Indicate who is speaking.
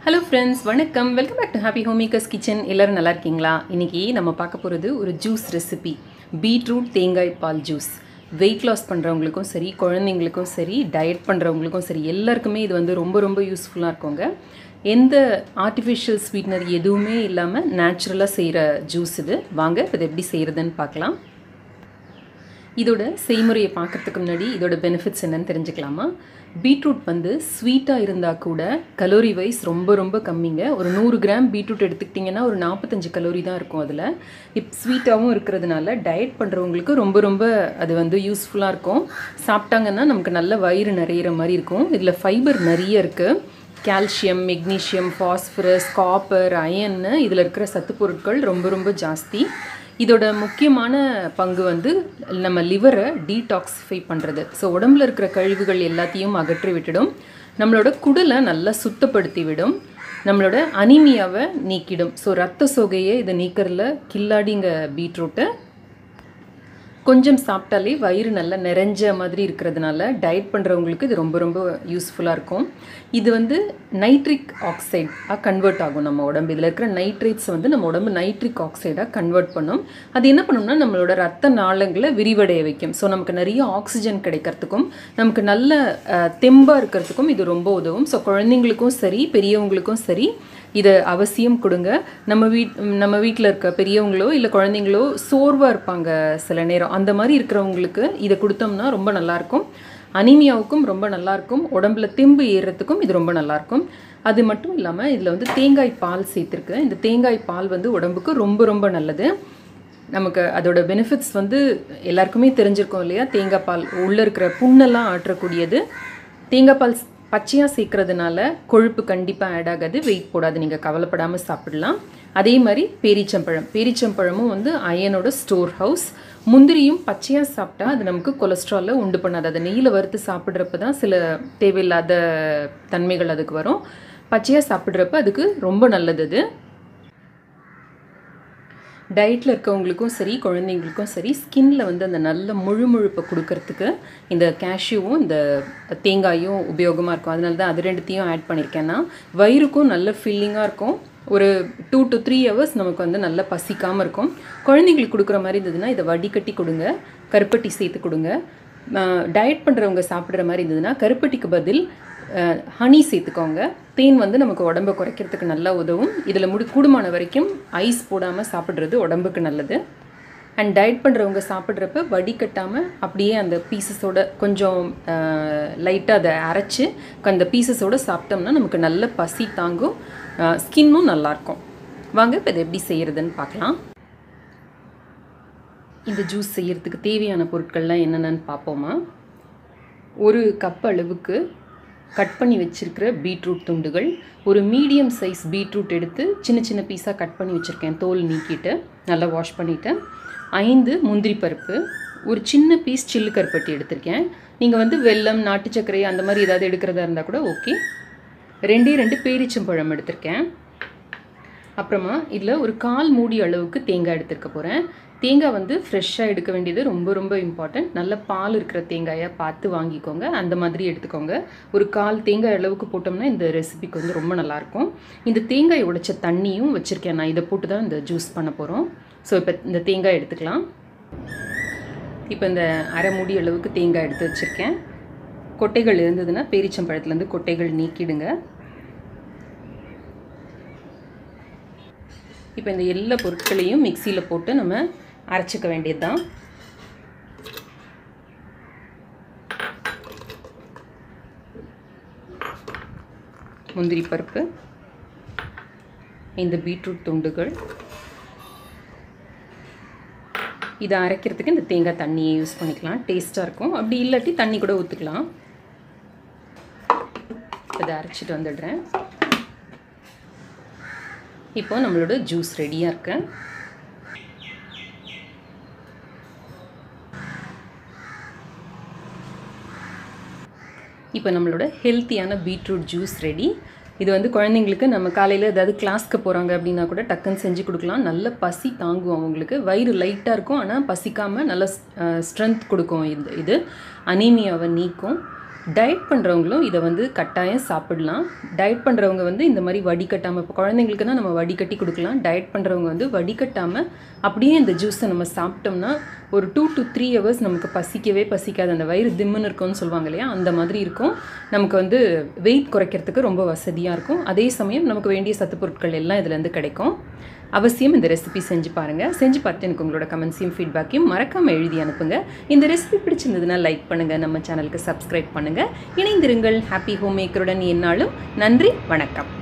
Speaker 1: hello friends வணக்கம் welcome back to happy homemakers kitchen எல்லோரும் நல்லா இருக்கீங்களா இன்றைக்கி நம்ம பார்க்க போகிறது ஒரு ஜூஸ் ரெசிபி பீட்ரூட் தேங்காய் பால் ஜூஸ் வெயிட் லாஸ் பண்ணுறவங்களுக்கும் சரி குழந்தைங்களுக்கும் சரி டயட் பண்ணுறவங்களுக்கும் சரி எல்லாருக்குமே இது வந்து ரொம்ப ரொம்ப யூஸ்ஃபுல்லாக இருக்குங்க எந்த ஆர்டிஃபிஷியல் ஸ்வீட்னர் எதுவுமே இல்லாமல் நேச்சுரலாக செய்கிற ஜூஸ் இது வாங்க இது எப்படி செய்கிறதுன்னு பார்க்கலாம் இதோட செய்முறையை பார்க்குறதுக்கு முன்னாடி இதோட பெனிஃபிட்ஸ் என்னன்னு தெரிஞ்சுக்கலாமா பீட்ரூட் வந்து ஸ்வீட்டாக இருந்தால் கூட கலோரி வைஸ் ரொம்ப ரொம்ப கம்மிங்க ஒரு நூறு கிராம் பீட்ரூட் எடுத்துக்கிட்டிங்கன்னா ஒரு நாற்பத்தஞ்சு கலோரி தான் இருக்கும் அதில் இப் ஸ்வீட்டாகவும் இருக்கிறதுனால டயட் பண்ணுறவங்களுக்கு ரொம்ப ரொம்ப அது வந்து யூஸ்ஃபுல்லாக இருக்கும் சாப்பிட்டாங்கன்னா நமக்கு நல்ல வயிறு நிறையிற மாதிரி இருக்கும் இதில் ஃபைபர் நிறைய இருக்குது கால்சியம் மெக்னீஷியம் ஃபாஸ்பரஸ் காப்பர் அயன்னு இதில் இருக்கிற சத்து பொருட்கள் ரொம்ப ரொம்ப ஜாஸ்தி இதோட முக்கியமான பங்கு வந்து நம்ம லிவரை டீடாக்ஸிஃபை பண்ணுறது ஸோ உடம்புல இருக்கிற கழிவுகள் எல்லாத்தையும் அகற்றி விட்டுடும் நம்மளோட குடலை நல்லா சுத்தப்படுத்தி விடும் நம்மளோட அனிமியாவை நீக்கிடும் ஸோ ரத்த சோகையை இதை நீக்கிறதுல கில்லாடிங்க பீட்ரூட்டை கொஞ்சம் சாப்பிட்டாலே வயிறு நல்லா நிறைஞ்ச மாதிரி இருக்கிறதுனால டயட் பண்ணுறவங்களுக்கு இது ரொம்ப ரொம்ப யூஸ்ஃபுல்லாக இருக்கும் இது வந்து நைட்ரிக் ஆக்சைடாக கன்வெர்ட் ஆகும் நம்ம உடம்பு இதில் இருக்கிற நைட்ரேட்ஸ் வந்து நம்ம உடம்பு நைட்ரிக் ஆக்சைடாக கன்வெர்ட் பண்ணும் அது என்ன பண்ணும்னா நம்மளோட ரத்த நாளங்களை விரிவடைய வைக்கும் ஸோ நமக்கு நிறைய ஆக்சிஜன் கிடைக்கிறதுக்கும் நமக்கு நல்ல தெம்பாக இருக்கிறதுக்கும் இது ரொம்ப உதவும் ஸோ குழந்தைங்களுக்கும் சரி பெரியவங்களுக்கும் சரி இதை அவசியம் கொடுங்க நம்ம வீட் நம்ம வீட்டில் இருக்க பெரியவங்களோ இல்லை குழந்தைங்களோ சோர்வாக இருப்பாங்க சில நேரம் அந்த மாதிரி இருக்கிறவங்களுக்கு இதை கொடுத்தோம்னா ரொம்ப நல்லாயிருக்கும் அனிமியாவுக்கும் ரொம்ப நல்லாயிருக்கும் உடம்புல தெம்பு ஏறுறதுக்கும் இது ரொம்ப நல்லாயிருக்கும் அது மட்டும் இல்லாமல் இதில் வந்து தேங்காய் பால் சேர்த்துருக்கு இந்த தேங்காய் பால் வந்து உடம்புக்கு ரொம்ப ரொம்ப நல்லது நமக்கு அதோட பெனிஃபிட்ஸ் வந்து எல்லாருக்குமே தெரிஞ்சிருக்கோம் இல்லையா தேங்காய் பால் உள்ளே இருக்கிற புண்ணெல்லாம் ஆற்றக்கூடியது தேங்காய் பால் பச்சையாக சேர்க்கறதுனால கொழுப்பு கண்டிப்பாக ஆட் ஆகாது வெயிட் போடாது நீங்கள் கவலைப்படாமல் சாப்பிடலாம் அதே மாதிரி பேரிச்சம்பழம் பேரிச்சம்பழமும் வந்து அயனோட ஸ்டோர் ஹவுஸ் முந்திரியும் பச்சையாக சாப்பிட்டா அது நமக்கு கொலஸ்ட்ராலை உண்டு பண்ணாது அதை நெய்யில் வறுத்து சாப்பிட்றப்ப தான் சில தேவையில்லாத தன்மைகள் அதுக்கு வரும் பச்சையாக சாப்பிட்றப்ப அதுக்கு ரொம்ப நல்லது அது டயட்டில் இருக்கவங்களுக்கும் சரி குழந்தைங்களுக்கும் சரி ஸ்கின்ல வந்து அந்த நல்ல முழுமுழுப்பை கொடுக்கறதுக்கு இந்த கேஷ்யூவும் இந்த தேங்காயும் உபயோகமாக இருக்கும் அதனால தான் அது ரெண்டுத்தையும் ஆட் பண்ணியிருக்கேன்னா வயிறுக்கும் நல்ல ஃபில்லிங்காக இருக்கும் ஒரு டூ டு த்ரீ ஹவர்ஸ் நமக்கு வந்து நல்லா பசிக்காமல் இருக்கும் குழந்தைங்களுக்கு கொடுக்குற மாதிரி இருந்ததுன்னா இதை வடிகட்டி கொடுங்க கருப்பட்டி சேர்த்து கொடுங்க டயட் பண்ணுறவங்க சாப்பிட்ற மாதிரி இருந்ததுன்னா கருப்பட்டிக்கு பதில் ஹனி சேர்த்துக்கோங்க தேன் வந்து நமக்கு உடம்பை குறைக்கிறதுக்கு நல்லா உதவும் இதில் முடி கூடுமான வரைக்கும் ஐஸ் போடாமல் சாப்பிட்றது உடம்புக்கு நல்லது அண்ட் டயட் பண்ணுறவங்க சாப்பிட்றப்ப வடிகட்டாமல் அப்படியே அந்த பீசஸோட கொஞ்சம் லைட்டாக அதை அரைச்சி அந்த பீசஸோடு சாப்பிட்டோம்னா நமக்கு நல்ல பசி தாங்கும் ஸ்கின்னும் நல்லாயிருக்கும் வாங்க இப்போ இதை எப்படி செய்கிறதுன்னு பார்க்கலாம் இந்த ஜூஸ் செய்கிறதுக்கு தேவையான பொருட்கள்லாம் என்னென்னு பார்ப்போமா ஒரு கப் அளவுக்கு கட் பண்ணி வச்சுருக்கிற பீட்ரூட் துண்டுகள் ஒரு மீடியம் சைஸ் பீட்ரூட் எடுத்து சின்ன சின்ன பீஸாக கட் பண்ணி வச்சுருக்கேன் தோல் நீக்கிட்டு நல்லா வாஷ் பண்ணிவிட்டேன் ஐந்து முந்திரி பருப்பு ஒரு சின்ன பீஸ் சில்லு கருப்பட்டி எடுத்திருக்கேன் நீங்கள் வந்து வெல்லம் நாட்டு சர்க்கரை அந்த மாதிரி ஏதாவது எடுக்கிறதா இருந்தால் கூட ஓகே ரெண்டே ரெண்டு பேரிச்சம்பழம் எடுத்திருக்கேன் அப்புறமா இதில் ஒரு கால் மூடி அளவுக்கு தேங்காய் எடுத்துருக்க போகிறேன் தேங்காய் வந்து ஃப்ரெஷ்ஷாக எடுக்க வேண்டியது ரொம்ப ரொம்ப இம்பார்ட்டண்ட் நல்ல பால் இருக்கிற தேங்காயாக பார்த்து வாங்கிக்கோங்க அந்த மாதிரி எடுத்துக்கோங்க ஒரு கால் தேங்காய் அளவுக்கு போட்டோம்னா இந்த ரெசிபிக்கு வந்து ரொம்ப நல்லாயிருக்கும் இந்த தேங்காய் உடைச்ச தண்ணியும் வச்சுருக்கேன் நான் இதை போட்டு தான் இந்த ஜூஸ் பண்ண போகிறோம் ஸோ இப்போ இந்த தேங்காய் எடுத்துக்கலாம் இப்போ இந்த அரை மூடி அளவுக்கு தேங்காய் எடுத்து வச்சுருக்கேன் கொட்டைகள் இருந்ததுன்னா பேரிச்சம்பழத்துலேருந்து கொட்டைகள் நீக்கிடுங்க இப்போ இந்த எல்லா பொருட்களையும் மிக்சியில் போட்டு நம்ம அரைச்சிக்க வேண்டியது தான் முந்திரி பருப்பு இந்த பீட்ரூட் துண்டுகள் இதை அரைக்கிறதுக்கு இந்த தேங்காய் தண்ணியை யூஸ் பண்ணிக்கலாம் டேஸ்ட்டாக இருக்கும் அப்படி இல்லாட்டி தண்ணி கூட ஊற்றுக்கலாம் இதை அரைச்சிட்டு வந்துடுறேன் இப்போ நம்மளோட ஜூஸ் ரெடியாக இருக்கு இப்போ நம்மளோட ஹெல்த்தியான பீட்ரூட் ஜூஸ் ரெடி இது வந்து குழந்தைங்களுக்கு நம்ம காலையில் ஏதாவது கிளாஸ்க்கு போகிறாங்க அப்படின்னா கூட டக்குன்னு செஞ்சு கொடுக்கலாம் நல்ல பசி தாங்கும் அவங்களுக்கு வயிறு லைட்டாக இருக்கும் ஆனால் பசிக்காமல் நல்ல ஸ்ட்ரென்த் கொடுக்கும் இது இது அனீமியாவை நீக்கும் டயட் பண்ணுறவங்களும் இதை வந்து கட்டாயம் சாப்பிடலாம் டயட் பண்ணுறவங்க வந்து இந்த மாதிரி வடிகட்டாமல் இப்போ குழந்தைங்களுக்குனா நம்ம வடிகட்டி கொடுக்கலாம் டயட் பண்ணுறவங்க வந்து வடிகட்டாமல் அப்படியே இந்த ஜூஸை நம்ம சாப்பிட்டோம்னா ஒரு டூ டு த்ரீ ஹவர்ஸ் நமக்கு பசிக்கவே பசிக்காது அந்த வயிறு திம்முன்னு இருக்கும்னு சொல்லுவாங்க இல்லையா அந்த மாதிரி இருக்கும் நமக்கு வந்து வெயிட் குறைக்கிறதுக்கு ரொம்ப வசதியாக இருக்கும் அதே சமயம் நமக்கு வேண்டிய சத்து பொருட்கள் எல்லாம் இதுலேருந்து கிடைக்கும் அவசியம் இந்த ரெசிபி செஞ்சு பாருங்கள் செஞ்சு பார்த்து எனக்கு உங்களோட கமெண்ட்ஸையும் ஃபீட்பேக்கையும் மறக்காமல் எழுதி அனுப்புங்க இந்த ரெசிபி பிடிச்சிருந்ததுன்னா லைக் பண்ணுங்கள் நம்ம சேனலுக்கு சப்ஸ்கிரைப் பண்ணுங்கள் இணைந்திருங்கள் ஹாப்பி ஹோம் மேக்கருடன் என்னாலும் நன்றி வணக்கம்